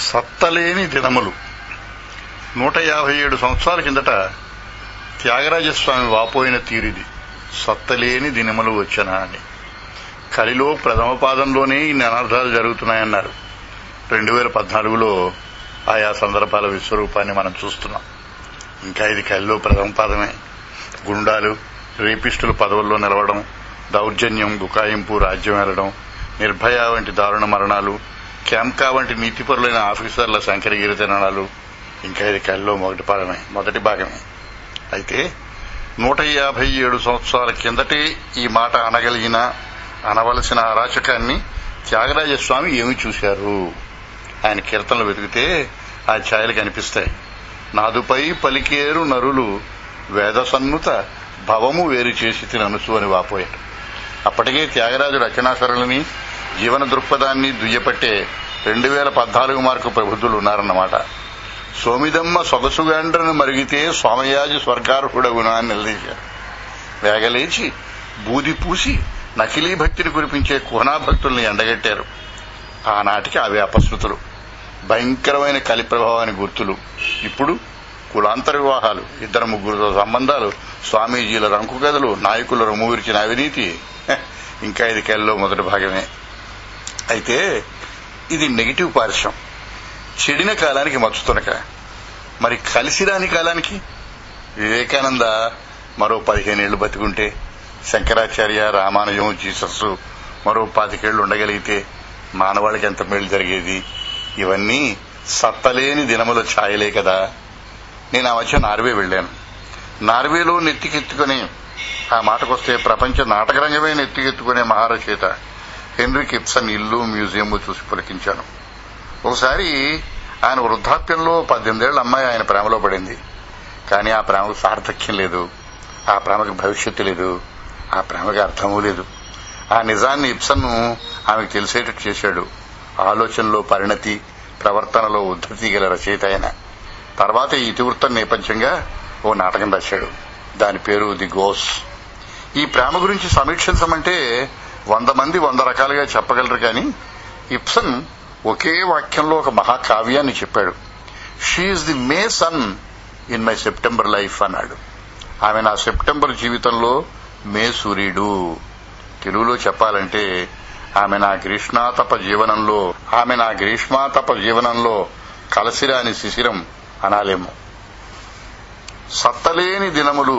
సత్తలేని దినములు నూట యాభై ఏడు సంవత్సరాల కిందట త్యాగరాజస్వామి వాపోయిన తీరిది సత్తలేని దినములు వచ్చనా అని కలిలో ప్రథమ పాదంలోనే ఇన్ని అనర్థాలు జరుగుతున్నాయన్నారు రెండు వేల పద్నాలుగులో ఆయా సందర్భాల విశ్వరూపాన్ని మనం చూస్తున్నాం ఇంకా ఇది కలిలో ప్రథమ పాదమే గుండాలు రేపిస్టులు పదవుల్లో నిలవడం దౌర్జన్యం గుకాయింపు రాజ్యం వెళ్లడం నిర్భయ వంటి దారుణ మరణాలు క్యాంకా వంటి నీతిపరులైన ఆఫీసర్ల శంకరగిరి తిరణాలు ఇంకా ఇది కలిలో మొదటి పాదమే మొదటి భాగమే అయితే నూట యాభై ఏడు సంవత్సరాల కిందటే ఈ మాట అనగలిగిన అనవలసిన అరాచకాన్ని త్యాగరాజస్వామి ఏమి చూశారు ఆయన కీర్తనలు వెతికితే ఆ ఛాయలు కనిపిస్తాయి నాదుపై పలికేరు నరులు వేదసన్నుత భవము వేరు చేసి తిననుసు అని వాపోయాడు అప్పటికే త్యాగరాజు రచనాసరళని జీవన దృక్పథాన్ని దుయ్యపట్టే రెండు వేల పద్నాలుగు మార్కు ప్రబుద్ధులు ఉన్నారన్నమాట సోమిదమ్మ సొగసుగాండ్రను మరిగితే సోమయాజి స్వర్గార్హుడగునా అని నిలదీశారు వేగలేచి బూది పూసి నకిలీ భక్తిని కురిపించే కుహనా భక్తుల్ని ఎండగట్టారు ఆనాటికి అవి అపశృతులు భయంకరమైన కలి ప్రభావానికి గుర్తులు ఇప్పుడు కులాంతర వివాహాలు ఇద్దరు ముగ్గురుతో సంబంధాలు స్వామీజీల రంకు కథలు నాయకుల రొమ్మువిరిచిన అవినీతి హె, ఇంకా ఇది కల్లో మొదటి భాగమే అయితే ఇది నెగిటివ్ పార్శ్వం చెడిన కాలానికి మచ్చుతునక మరి కలిసి రాని కాలానికి వివేకానంద మరో పదిహేనేళ్లు బతికుంటే శంకరాచార్య రామానుజం జీసస్ మరో పాతికేళ్లు ఉండగలిగితే మానవాళికి ఎంత మేలు జరిగేది ఇవన్నీ సత్తలేని దినముల ఛాయలే కదా నేను ఆ మధ్య నార్వే వెళ్లాను నార్వేలో నెత్తికెత్తుకుని ఆ మాటకొస్తే ప్రపంచ నాటకరంగమే నెత్తికెత్తుకునే మహారచయిత హెన్రీ కిప్సన్ ఇల్లు మ్యూజియం చూసి పులకించాను ఒకసారి ఆయన వృద్ధాప్యంలో పద్దెనిమిదేళ్ల అమ్మాయి ఆయన ప్రేమలో పడింది కానీ ఆ ప్రేమకు సార్థక్యం లేదు ఆ ప్రేమకు భవిష్యత్తు లేదు ఆ ప్రేమకి అర్థమూ లేదు ఆ నిజాన్ని ఇప్సన్ ఆమెకు తెలిసేటట్టు చేశాడు ఆలోచనలో పరిణతి ప్రవర్తనలో ఉద్ధతి గల రచయిత ఆయన తర్వాత ఈ ఇతివృత్తం నేపథ్యంగా ఓ నాటకం రాశాడు దాని పేరు ది గోస్ ఈ ప్రేమ గురించి సమీక్షించమంటే వంద మంది వంద రకాలుగా చెప్పగలరు కానీ ఇప్సన్ ఒకే వాక్యంలో ఒక మహాకావ్యాన్ని చెప్పాడు she the May sun in my September life అన్నాడు ఆమె నా సెప్టెంబర్ జీవితంలో మే సూర్యుడు తెలుగులో చెప్పాలంటే ఆమె నా గ్రీష్మాతప జీవనంలో ఆమె నా గ్రీష్మాతప జీవనంలో కలసిరాని శిశిరం అనాలేమో సత్తలేని దినములు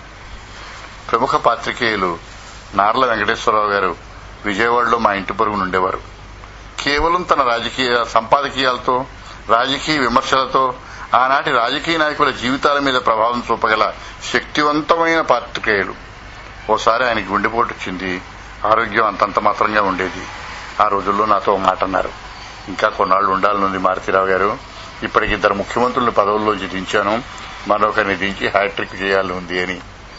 ప్రముఖ పాత్రికేయులు నార్ల వెంకటేశ్వరరావు గారు విజయవాడలో మా ఇంటి పొరుగున ఉండేవారు కేవలం తన రాజకీయ సంపాదకీయాలతో రాజకీయ విమర్శలతో ఆనాటి రాజకీయ నాయకుల జీవితాల మీద ప్రభావం చూపగల శక్తివంతమైన పాత్రికేయులు ఓసారి ఆయనకి గుండెపోటు వచ్చింది ఆరోగ్యం అంతంత మాత్రంగా ఉండేది ఆ రోజుల్లో నాతో ఒక మాట అన్నారు ఇంకా కొన్నాళ్లు ఉండాలనుంది మారుతిరావు గారు ఇప్పటికి ఇద్దరు ముఖ్యమంత్రులను పదవుల్లోంచి దించాను మరొకరిని దించి హ్యాట్రిక్ చేయాలని ఉంది అని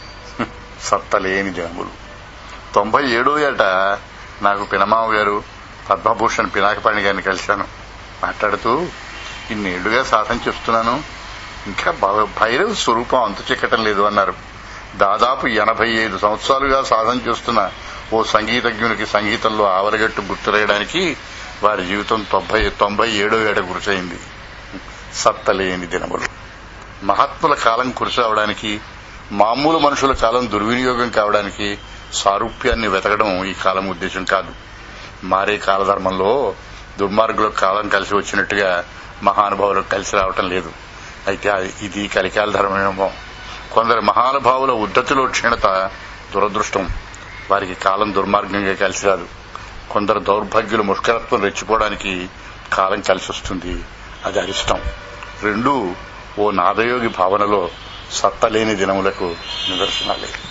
సత్తలేని దినములు తొంభై ఏడో ఏట నాకు పినమామ గారు పద్మభూషణ్ పినాకపాణి గారిని కలిశాను మాట్లాడుతూ ఇన్నేళ్లుగా సాధన చేస్తున్నాను ఇంకా భ- భైరవ స్వరూపం అంతు చిక్కటం లేదు అన్నారు దాదాపు ఎనభై ఐదు సంవత్సరాలుగా సాధన చేస్తున్న ఓ సంగీతజ్ఞునికి సంగీతంలో ఆవరగట్టు గుర్తురేయడానికి వారి జీవితం తొంభై తొంభై ఏడో ఏట గురిసైంది సత్తలేని దినములు మహాత్ముల కాలం కురిసవడానికి మామూలు మనుషుల కాలం దుర్వినియోగం కావడానికి సారూప్యాన్ని వెతకడం ఈ కాలం ఉద్దేశం కాదు మారే కాలధర్మంలో దుర్మార్గులకు కాలం కలిసి వచ్చినట్టుగా మహానుభావులకు కలిసి రావటం లేదు అయితే అది- ఇది కలికాల ధర్మమేమో కొందరు మహానుభావుల ఉద్ధతిలో క్షీణత దురదృష్టం వారికి కాలం దుర్మార్గంగా కలిసి రాదు కొందరు దౌర్భాగ్యుల ముష్కరత్వం రెచ్చిపోవడానికి కాలం కలిసి వస్తుంది అది అరిష్టం రెండూ ఓ నాదయోగి భావనలో సత్తలేని దినములకు నిదర్శనాలే